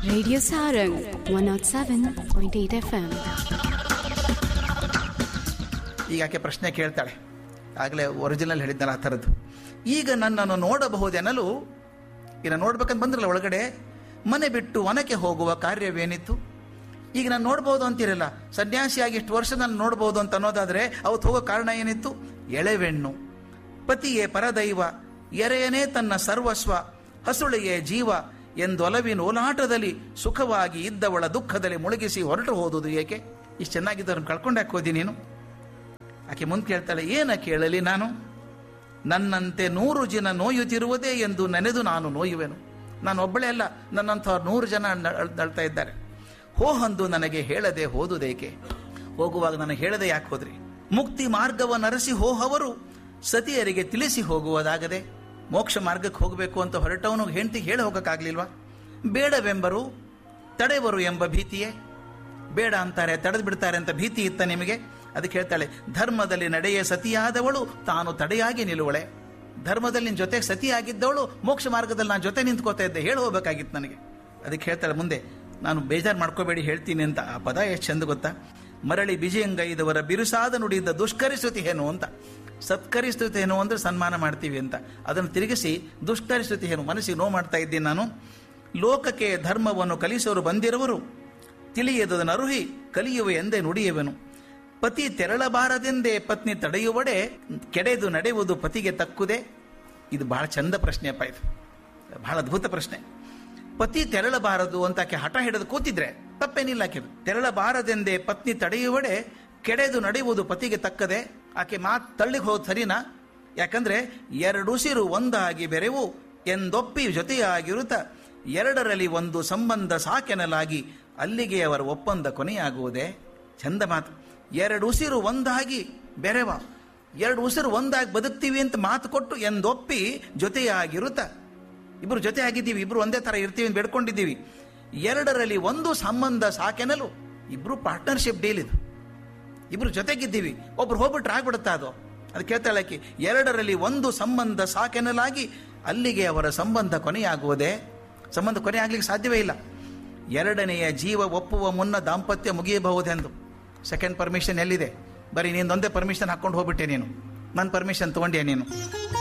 Radio Sarang 107.8 FM. ಈಗ ಆಕೆ ಪ್ರಶ್ನೆ ಕೇಳ್ತಾಳೆ ಆಗಲೇ ಒರಿಜಿನಲ್ ಹೇಳಿದ್ನಲ್ಲ ಆ ಥರದ್ದು ಈಗ ನನ್ನನ್ನು ನೋಡಬಹುದೆನ್ನಲು ಈಗ ನಾನು ನೋಡ್ಬೇಕಂತ ಬಂದ್ರಲ್ಲ ಒಳಗಡೆ ಮನೆ ಬಿಟ್ಟು ವನಕ್ಕೆ ಹೋಗುವ ಕಾರ್ಯವೇನಿತ್ತು ಈಗ ನಾನು ನೋಡ್ಬೋದು ಅಂತಿರಲ್ಲ ಸನ್ಯಾಸಿಯಾಗಿ ಇಷ್ಟು ವರ್ಷ ನಾನು ನೋಡ್ಬೋದು ಅಂತ ಅನ್ನೋದಾದರೆ ಅವತ್ತು ಹೋಗೋ ಕಾರಣ ಏನಿತ್ತು ಎಳೆವೆಣ್ಣು ಪತಿಯೇ ಪರದೈವ ಎರೆಯನೇ ತನ್ನ ಸರ್ವಸ್ವ ಹಸುಳಿಗೆ ಜೀವ ಎಂದೊಲವಿನ ಓಲಾಟದಲ್ಲಿ ಸುಖವಾಗಿ ಇದ್ದವಳ ದುಃಖದಲ್ಲಿ ಮುಳುಗಿಸಿ ಹೊರಟು ಹೋದುದು ಏಕೆ ಇಷ್ಟು ಚೆನ್ನಾಗಿದ್ದವ್ರನ್ನ ಕಳ್ಕೊಂಡು ಹಾಕೋದಿ ನೀನು ಆಕೆ ಮುಂದೆ ಕೇಳ್ತಾಳೆ ಏನ ಕೇಳಲಿ ನಾನು ನನ್ನಂತೆ ನೂರು ಜನ ನೋಯುತ್ತಿರುವುದೇ ಎಂದು ನೆನೆದು ನಾನು ನೋಯುವೆನು ನಾನು ಒಬ್ಬಳೇ ಅಲ್ಲ ನನ್ನಂಥವ್ರು ನೂರು ಜನ ನ- ನಳ್ತಾ ಇದ್ದಾರೆ ಹೋಹಂದು ನನಗೆ ಹೇಳದೆ ಹೋದುದೇಕೆ ಹೋಗುವಾಗ ನನಗೆ ಹೇಳದೆ ಯಾಕೆ ಹೋದ್ರಿ ಮುಕ್ತಿ ಮಾರ್ಗವ ನರಸಿ ಹೋಹವರು ಸತಿಯರಿಗೆ ತಿಳಿಸಿ ಹೋಗುವುದಾಗದೆ ಮೋಕ್ಷ ಮಾರ್ಗಕ್ಕೆ ಹೋಗಬೇಕು ಅಂತ ಹೊರಟವನು ಹೆಂಡತಿ ಹೇಳಿ ಹೋಗಕ್ಕಾಗ್ಲಿಲ್ವಾ ಬೇಡವೆಂಬರು ತಡೆವರು ಎಂಬ ಭೀತಿಯೇ ಬೇಡ ಅಂತಾರೆ ತಡೆದು ಬಿಡ್ತಾರೆ ಅಂತ ಭೀತಿ ಇತ್ತ ನಿಮಗೆ ಅದಕ್ಕೆ ಹೇಳ್ತಾಳೆ ಧರ್ಮದಲ್ಲಿ ನಡೆಯ ಸತಿಯಾದವಳು ತಾನು ತಡೆಯಾಗಿ ನಿಲ್ಲುವಳೆ ಧರ್ಮದಲ್ಲಿ ನಿನ್ನ ಜೊತೆಗೆ ಸತಿಯಾಗಿದ್ದವಳು ಮೋಕ್ಷ ಮಾರ್ಗದಲ್ಲಿ ನಾನು ಜೊತೆ ನಿಂತ್ಕೋತಾ ಇದ್ದೆ ಹೇಳಿ ಹೋಗ್ಬೇಕಾಗಿತ್ತು ನನಗೆ ಅದಕ್ಕೆ ಹೇಳ್ತಾಳೆ ಮುಂದೆ ನಾನು ಬೇಜಾರು ಮಾಡ್ಕೋಬೇಡಿ ಹೇಳ್ತೀನಿ ಅಂತ ಆ ಪದ ಎಷ್ಟು ಚಂದ ಗೊತ್ತಾ ಮರಳಿ ಬಿಜಯಂಗೈದವರ ಬಿರುಸಾದ ನುಡಿದ ದುಷ್ಕರಿಸುತಿ ಏನು ಅಂತ ಸತ್ಕರಿಸ್ತುತಿ ಏನು ಅಂದ್ರೆ ಸನ್ಮಾನ ಮಾಡ್ತೀವಿ ಅಂತ ಅದನ್ನು ತಿರುಗಿಸಿ ದುಷ್ಕರಿಸ್ತುತಿ ಏನು ಮನಸ್ಸಿಗೆ ನೋವು ಮಾಡ್ತಾ ಇದ್ದೀನಿ ನಾನು ಲೋಕಕ್ಕೆ ಧರ್ಮವನ್ನು ಕಲಿಸೋರು ಬಂದಿರುವರು ತಿಳಿಯದದನ್ನು ಅರುಹಿ ಕಲಿಯುವೆ ಎಂದೇ ನುಡಿಯುವೆನು ಪತಿ ತೆರಳಬಾರದೆಂದೇ ಪತ್ನಿ ತಡೆಯುವಡೆ ಕೆಡೆದು ನಡೆಯುವುದು ಪತಿಗೆ ತಕ್ಕುದೆ ಇದು ಬಹಳ ಚಂದ ಪ್ರಶ್ನೆಯಪ್ಪ ಇದು ಬಹಳ ಅದ್ಭುತ ಪ್ರಶ್ನೆ ಪತಿ ತೆರಳಬಾರದು ಅಂತ ಆಕೆ ಹಠ ಹಿಡಿದು ಕೂತಿದ್ರೆ ತಪ್ಪೇನಿಲ್ಲ ಆಕೆ ತೆರಳಬಾರದೆಂದೇ ಪತ್ನಿ ತಡೆಯುವಡೆ ಕೆಡೆದು ನಡೆಯುವುದು ಪತಿಗೆ ತಕ್ಕದೆ ಆಕೆ ಮಾತ್ ತಳ್ಳಿಗೆ ಹೋದ್ ಸರಿನಾ ಯಾಕಂದ್ರೆ ಎರಡುಸಿರು ಒಂದಾಗಿ ಬೆರೆವು ಎಂದೊಪ್ಪಿ ಜೊತೆಯಾಗಿರುತ್ತ ಎರಡರಲ್ಲಿ ಒಂದು ಸಂಬಂಧ ಸಾಕೆನಲಾಗಿ ಅಲ್ಲಿಗೆ ಅವರ ಒಪ್ಪಂದ ಕೊನೆಯಾಗುವುದೇ ಚಂದ ಮಾತು ಎರಡು ಉಸಿರು ಒಂದಾಗಿ ಬೆರೆವ ಎರಡು ಉಸಿರು ಒಂದಾಗಿ ಬದುಕ್ತೀವಿ ಅಂತ ಮಾತು ಕೊಟ್ಟು ಎಂದೊಪ್ಪಿ ಜೊತೆಯಾಗಿರುತ್ತ ಇಬ್ರು ಜೊತೆ ಆಗಿದ್ದೀವಿ ಇಬ್ರು ಒಂದೇ ತರ ಇರ್ತೀವಿ ಅಂತ ಬೇಡ್ಕೊಂಡಿದ್ದೀವಿ ಎರಡರಲ್ಲಿ ಒಂದು ಸಂಬಂಧ ಸಾಕೆನಲು ಇಬ್ರು ಪಾರ್ಟ್ನರ್ಶಿಪ್ ಡೀಲ್ ಇದು ಇಬ್ರು ಜೊತೆಗಿದ್ದೀವಿ ಒಬ್ರು ಹೋಗ್ಬಿಟ್ರೆ ಆಗ್ಬಿಡುತ್ತಾ ಅದು ಅದು ಕೇಳ್ತಾಳೆ ಆಕಿ ಎರಡರಲ್ಲಿ ಒಂದು ಸಂಬಂಧ ಸಾಕೆನಲಾಗಿ ಅಲ್ಲಿಗೆ ಅವರ ಸಂಬಂಧ ಕೊನೆಯಾಗುವುದೇ ಸಂಬಂಧ ಕೊನೆ ಆಗ್ಲಿಕ್ಕೆ ಸಾಧ್ಯವೇ ಇಲ್ಲ ಎರಡನೆಯ ಜೀವ ಒಪ್ಪುವ ಮುನ್ನ ದಾಂಪತ್ಯ ಮುಗಿಯಬಹುದೆಂದು ಸೆಕೆಂಡ್ ಪರ್ಮಿಷನ್ ಎಲ್ಲಿದೆ ಬರೀ ನೀನು ಒಂದೇ ಪರ್ಮಿಷನ್ ಹಾಕೊಂಡು ಹೋಗ್ಬಿಟ್ಟೆ ನೀನು ನನ್ನ ಪರ್ಮಿಷನ್ ತಗೊಂಡೆ ನೀನು